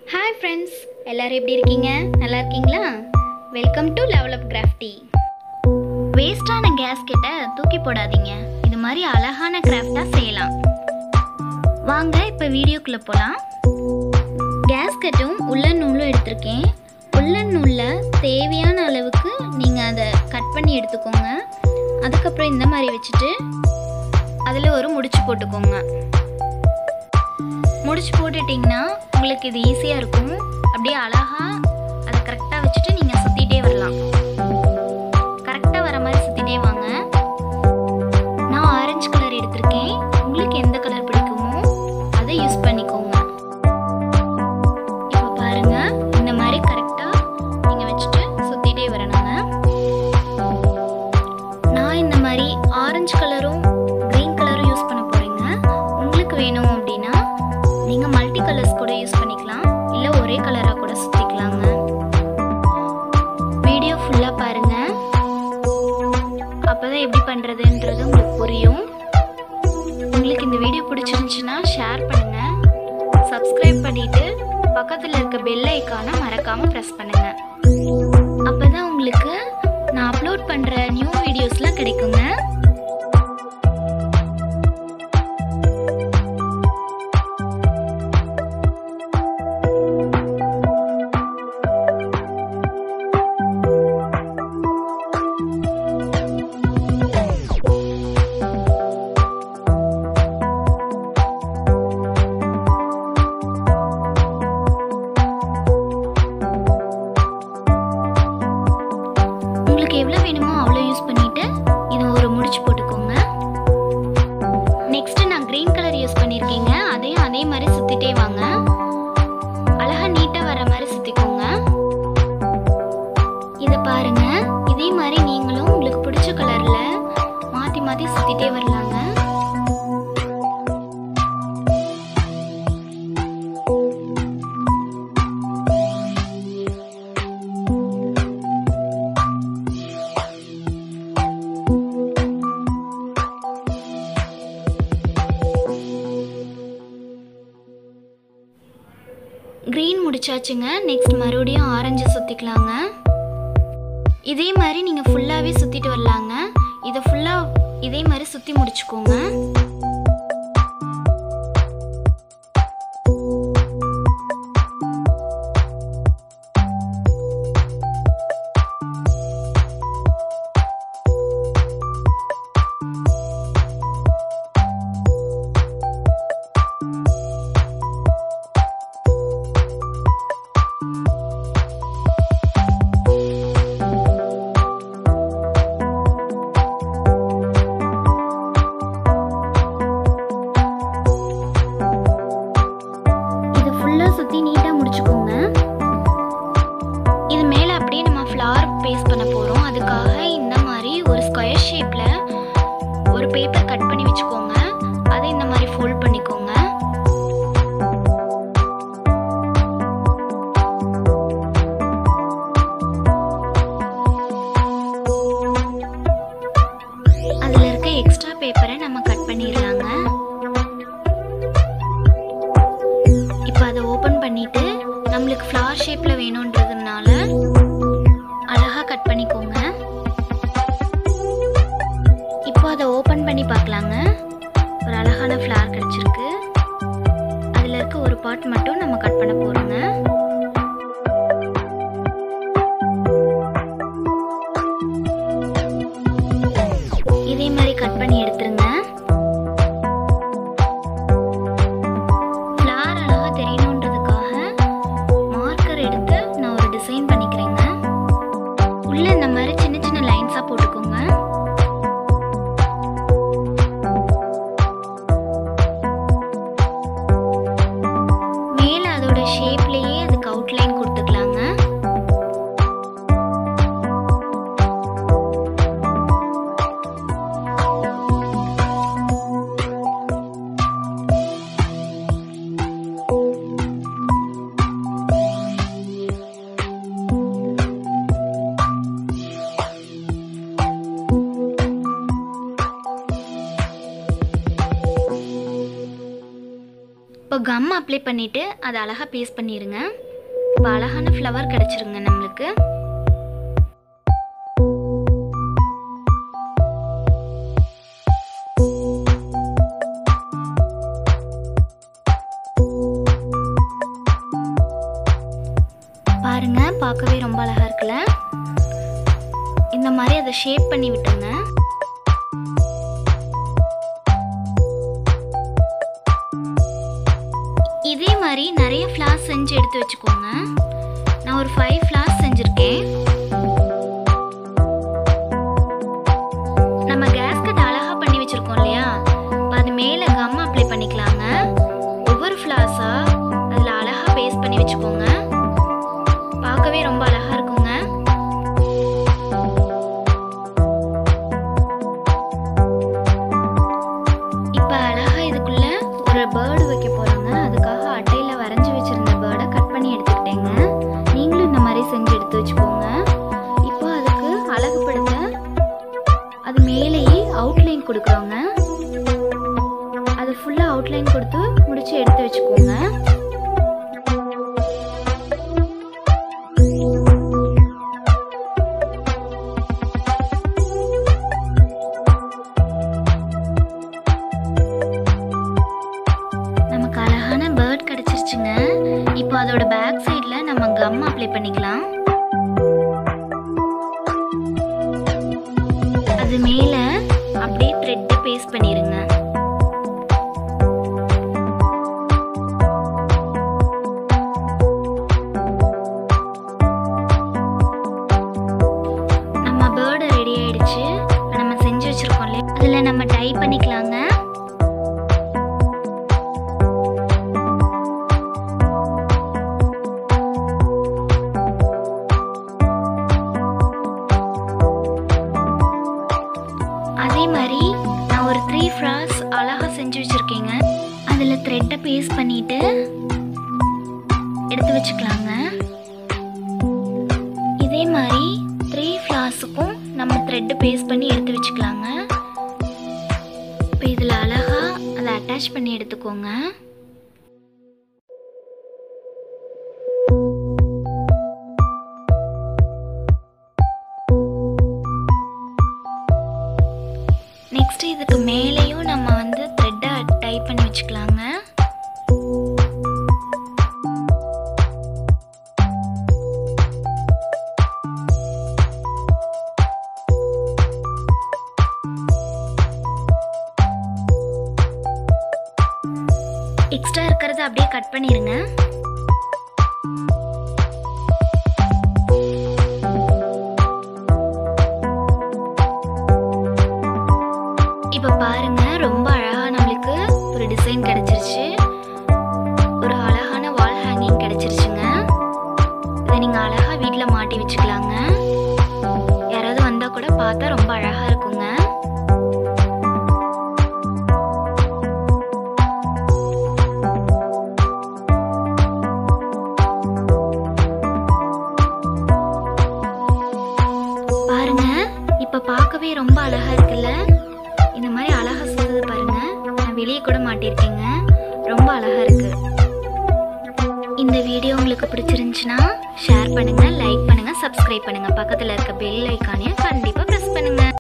hi friends எல்லாரும் எப்படி இருக்கீங்க நல்லா இருக்கீங்களா welcome to level up crafty வேஸ்டான கேஸ்கெட்டை தூக்கி போடாதீங்க இது மாதிரி அழகான கிராஃப்டாக செய்யலாம் வாங்க இப்போ வீடியோக்குள்ளே போகலாம் கேஸ்கெட்டும் உள்ளன் நூலும் எடுத்திருக்கேன் உள்ளன் நூலில் தேவையான அளவுக்கு நீங்கள் அதை கட் பண்ணி எடுத்துக்கோங்க அதுக்கப்புறம் இந்த மாதிரி வச்சுட்டு அதில் ஒரு முடிச்சு போட்டுக்கோங்க முடிச்சு போட்டுட்டிங்கன்னா உங்களுக்கு இது ஈஸியாக இருக்கும் அப்படியே அழகாக அதை கரெக்டாக வச்சுட்டு நீங்கள் சுற்றிட்டே வரலாம் கரெக்டாக வர மாதிரி சுற்றிட்டே வாங்க நான் ஆரஞ்சு கலர் எடுத்திருக்கேன் உங்களுக்கு எந்த கலர் பிடிக்குமோ அதை யூஸ் பண்ணிக்கோங்க இப்போ பாருங்க இந்த மாதிரி கரெக்டாக நீங்கள் வச்சுட்டு சுற்றிட்டே வரணுங்க நான் இந்த மாதிரி ஆரஞ்சு கலரும் க்ரீன் கலரும் யூஸ் பண்ண போகிறேங்க உங்களுக்கு வேணும் அப்படின்னா நீங்கள் மல்டி கலர்ஸ் கூட யூஸ் பண்ணிக்கலாம் இல்லை ஒரே கலராக கூட சுற்றிக்கலாங்க வீடியோ ஃபுல்லாக பாருங்கள் அப்போ தான் எப்படி பண்ணுறதுன்றது உங்களுக்கு புரியும் உங்களுக்கு இந்த வீடியோ பிடிச்சிருந்துச்சுன்னா ஷேர் பண்ணுங்கள் சப்ஸ்கிரைப் பண்ணிவிட்டு பக்கத்தில் இருக்க பெல் ஐக்கானை மறக்காமல் ப்ரெஸ் பண்ணுங்கள் அப்போ தான் உங்களுக்கு நான் அப்லோட் பண்ணுற நியூ வீடியோஸ்லாம் கிடைக்குங்க உங்களுக்கு எவ்வளோ வேணுமோ அவ்வளோ யூஸ் பண்ணிட்டு இது ஒரு முடிச்சு போட்டுக்கோங்க நெக்ஸ்ட் நான் கிரீன் கலர் யூஸ் பண்ணியிருக்கீங்க அதையும் அதே மாதிரி சுத்திட்டே வாங்க அழகா நீட்டா வர மாதிரி சுத்திக்கோங்க இதை பாருங்க இதே மாதிரி நீங்களும் உங்களுக்கு பிடிச்ச கலர்ல மாத்தி மாத்தி சுத்திட்டே வரலாங்க க்ரீன் முடிச்சாச்சுங்க நெக்ஸ்ட் மறுபடியும் ஆரஞ்சு சுற்றிக்கலாங்க இதே மாதிரி நீங்கள் ஃபுல்லாகவே சுற்றிட்டு வரலாங்க இதை ஃபுல்லாக இதே மாதிரி சுற்றி முடிச்சுக்கோங்க இது ஃபுல்லாக சுற்றி நீட்டாக முடிச்சுக்கோங்க இது மேலே அப்படியே நம்ம ஃப்ளவர் பேஸ்ட் பண்ண போகிறோம் அதுக்காக இந்த மாதிரி ஒரு ஸ்கொயர் ஷேப்பில் ஒரு பேப்பர் கட் பண்ணி வச்சுக்கோங்க அதை இந்த மாதிரி ஃபோல்ட் பண்ணிக்கோங்க அதில் இருக்க எக்ஸ்ட்ரா பேப்பரை நம்ம கட் பண்ணிடலாங்க இப்போ அதை ஓப்பன் பண்ணிட்டு நம்மளுக்கு ஃப்ளவர் ஷேப்பில் வேணுன்றதுனால அழகாக கட் பண்ணிக்கோங்க இப்போ அதை ஓப்பன் பண்ணி பார்க்கலாங்க ஒரு அழகான ஃப்ளவர் கிடச்சிருக்கு அதில் இருக்க ஒரு பார்ட் மட்டும் நம்ம கட் பண்ண போகிறோங்க இதே மாதிரி கட் பண்ணி எடுத்துருங்க ஃப்ளார் அழகாக தெரியணுன்றதுக்காக மார்க்கர் எடுத்து நான் ஒரு டிசைன் பண்ணிக்கிறேங்க உள்ள இந்த மாதிரி சின்ன சின்ன லைன்ஸாக போட்டுக்கோங்க மேலே அதோட ஷேப்லேயே அதுக்கு அவுட்லைன் கொடுத்துக்கலாங்க இப்போ கம் அப்ளை பண்ணிவிட்டு அதை அழகாக பேஸ்ட் பண்ணிடுங்க இப்போ அழகான ஃப்ளவர் கிடச்சிருங்க நம்மளுக்கு பாருங்க பார்க்கவே ரொம்ப அழகா இருக்குல்ல இந்த மாதிரி அதை ஷேப் பண்ணி விட்டுருங்க இதே மாதிரி நிறைய ஃப்ளார்ஸ் செஞ்சு எடுத்து வச்சுக்கோங்க நான் ஒரு ஃபைவ் ஃப்ளார்ஸ் செஞ்சுருக்கேன் நம்ம கேஸ்கட் அழகா பண்ணி வச்சிருக்கோம் இல்லையா இப்போ அது மேலே கம் அப்ளை பண்ணிக்கலாங்க ஒவ்வொரு ஃப்ளார்ஸா அதில் அழகா பேஸ்ட் பண்ணி வச்சுக்கோங்க பார்க்கவே ரொம்ப அழகா இருக்குங்க இப்போ அழகா இதுக்குள்ள ஒரு பேர்டு வைக்க போறாங்க அதுக்காக அட்டையில வரைஞ்சி வச்சிருந்த பேர்டை கட் பண்ணி எடுத்துக்கிட்டேங்க நீங்களும் இந்த மாதிரி செஞ்சு எடுத்து வச்சுக்கோங்க இப்போ அதுக்கு அழகுபடுத்த அது மேலேயே அவுட்லைன் கொடுக்குறோங்க அது ஃபுல்லாக அவுட்லைன் கொடுத்து முடிச்சு எடுத்து வச்சுக்கோங்க நமக்கு அழகான பேர்ட் கிடைச்சிருச்சுங்க இப்போ அதோட பேக் சைடில் நம்ம கம் அப்ளை பண்ணிக்கலாம் அது மேலே அப்படியே த்ரெட்டை பேஸ்ட் பண்ணிடுங்க நம்ம பேர்டு ரெடி ஆயிடுச்சு இப்ப நம்ம செஞ்சு வச்சிருக்கோம் இல்லையா அதில் நம்ம டை பண்ணிக்கலாங்க அதே மாதிரி நான் ஒரு த்ரீ ஃப்ராஸ் அழகாக செஞ்சு வச்சுருக்கேங்க அதில் த்ரெட்டை பேஸ்ட் பண்ணிட்டு எடுத்து வச்சுக்கலாங்க இதே மாதிரி த்ரீ ஃப்ளாஸுக்கும் நம்ம த்ரெட்டு பேஸ்ட் பண்ணி எடுத்து வச்சுக்கலாங்க இப்போ இதில் அழகாக அதை அட்டாச் பண்ணி எடுத்துக்கோங்க நெக்ஸ்ட் இதுக்கு மேலேயும் நம்ம வந்து த்ரெட்டை டை பண்ணி வச்சுக்கலாங்க எக்ஸ்ட்ரா இருக்கிறத அப்படியே கட் பண்ணிருங்க இப்போ பாருங்க ரொம்ப அழகா நம்மளுக்கு ஒரு டிசைன் கிடைச்சிருச்சு ஒரு அழகான வால் ஹேங்கிங் கிடைச்சிருச்சுங்க இதை நீங்க அழகா வீட்டில் மாட்டி வச்சுக்கலாங்க யாராவது வந்தா கூட பார்த்தா ரொம்ப அழகா இருக்குங்க பாருங்க இப்ப பார்க்கவே ரொம்ப அழகா இருக்குல்ல இந்த மாதிரி அழகா செய்தது பாருங்க நான் வெளியே கூட மாட்டியிருக்கேங்க ரொம்ப அழகா இருக்கு இந்த வீடியோ உங்களுக்கு பிடிச்சிருந்துச்சுன்னா ஷேர் பண்ணுங்க லைக் பண்ணுங்க சப்ஸ்கிரைப் பண்ணுங்க பக்கத்துல இருக்க பெல் ஐக்கானையும் கண்டிப்பா பிரஸ் பண்ணுங்க